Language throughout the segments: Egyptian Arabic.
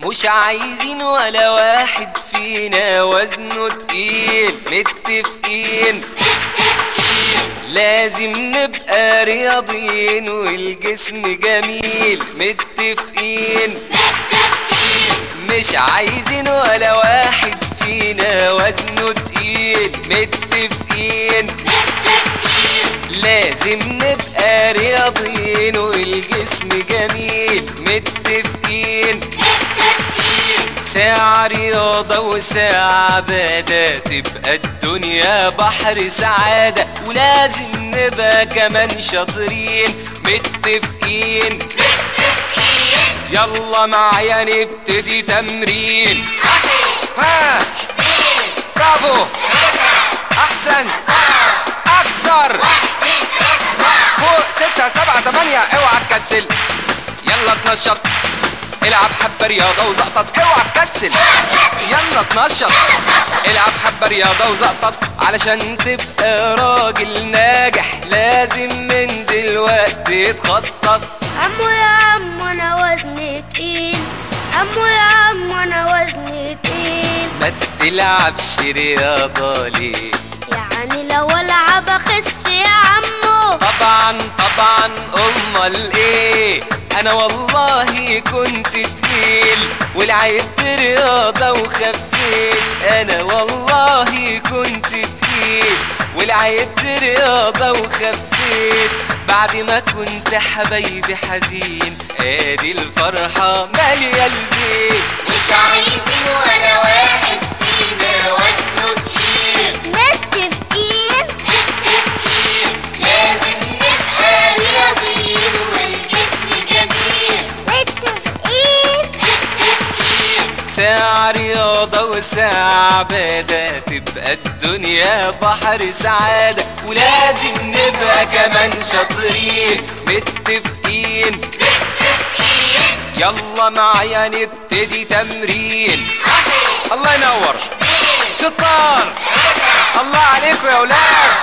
مش عايزين ولا واحد فينا وزنه تقيل متفقين لازم نبقى رياضيين والجسم جميل متفقين مش عايزين ولا واحد فينا وزنه تقيل متفقين لازم نبقى رياضيين والجسم جميل متفقين ساعة رياضة وساعة عبادة تبقى الدنيا بحر سعادة ولازم نبقى كمان شاطرين متفقين يلا معايا نبتدي تمرين ها برافو احسن اكتر فوق ستة سبعة تمانية اوعى تكسل يلا اتنشط العب حبة رياضة وزقطط اوعى تكسل يلا اتنشط العب حبة رياضة وزقطط علشان تبقى راجل ناجح لازم من دلوقتي تخطط عمو يا عمو انا وزني تقيل عمو يا عمو انا وزني تقيل ما تلعبش رياضة ليه يعني لو العب اخس يا عمو طبعا طبعا امال ايه انا والله كنت تقيل ولعبت رياضة وخفيت انا والله كنت تقيل ولعبت رياضة وخفيت بعد ما كنت حبايبي حزين ادي الفرحة مالية البيت مش عايزين ولا واحد فينا وزنه تقيل متفقين متفقين لازم نبقى رياضيين والجسم جميل متفقين متفقين ساعة رياضة وساعة عبادة تبقى الدنيا بحر سعادة ولازم نبقى كمان شاطرين متفقين يلا معايا نبتدي تمرين الله ينور شطار الله عليكم يا ولاد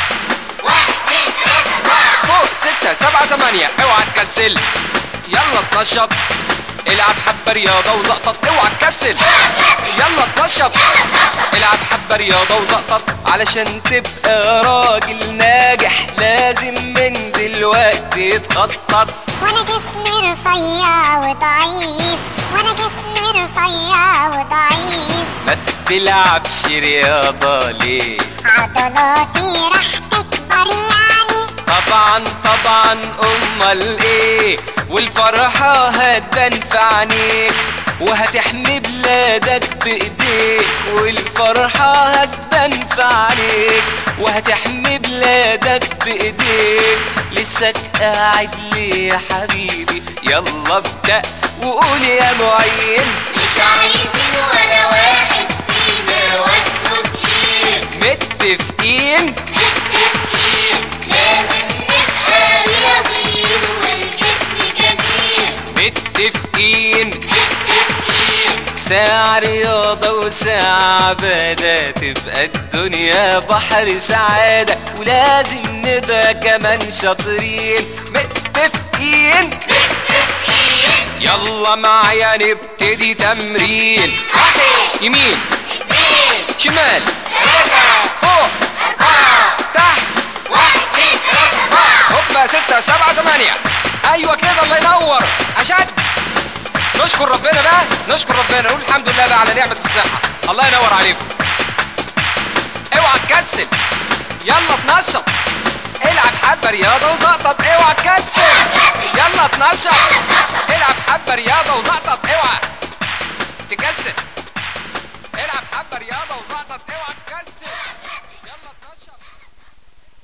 فوق ستة سبعة تمانية اوعى تكسل يلا اتنشط العب حبة رياضة وزقطط اوعى تكسل يلا اتنشط العب حبة رياضة وزقطط علشان تبقى راجل ناجح لازم من دلوقتي تخطط وانا جسمي رفيع وضعيف وانا جسمي رفيع وضعيف ما تلعبش رياضة ليه عضلاتي راح تكبر يعني طبعا طبعا امال ايه والفرحة هتبان في عينيك وهتحمي بلادك بايديك والفرحة هتبان في عينيك وهتحمي بلادك بايديك لسك قاعد ليه يا حبيبي يلا ابدأ وقول يا معين مش عايزين ولا واحد فينا وزنه تقيل متفقين متفقين لازم نبقى رياضيين والجسم جميل متفقين متفقين ساعة رياضة وساعة عبادة تبقى الدنيا بحر سعادة ولازم نبقى كمان شاطرين متفقين يلا معايا نبتدي تمرين يمين شمال فوق تحت هوبا ستة سبعة تمانية أيوة كده الله ينور أشد نشكر ربنا بقى نشكر ربنا نقول الحمد لله بقى على نعمة الصحة الله ينور عليكم اوعى تكسل يلا اتنشط العب حبة رياضة وزقطط اوعى تكسل يلا اتنشط العب حبة رياضة وزقطط اوعى تكسل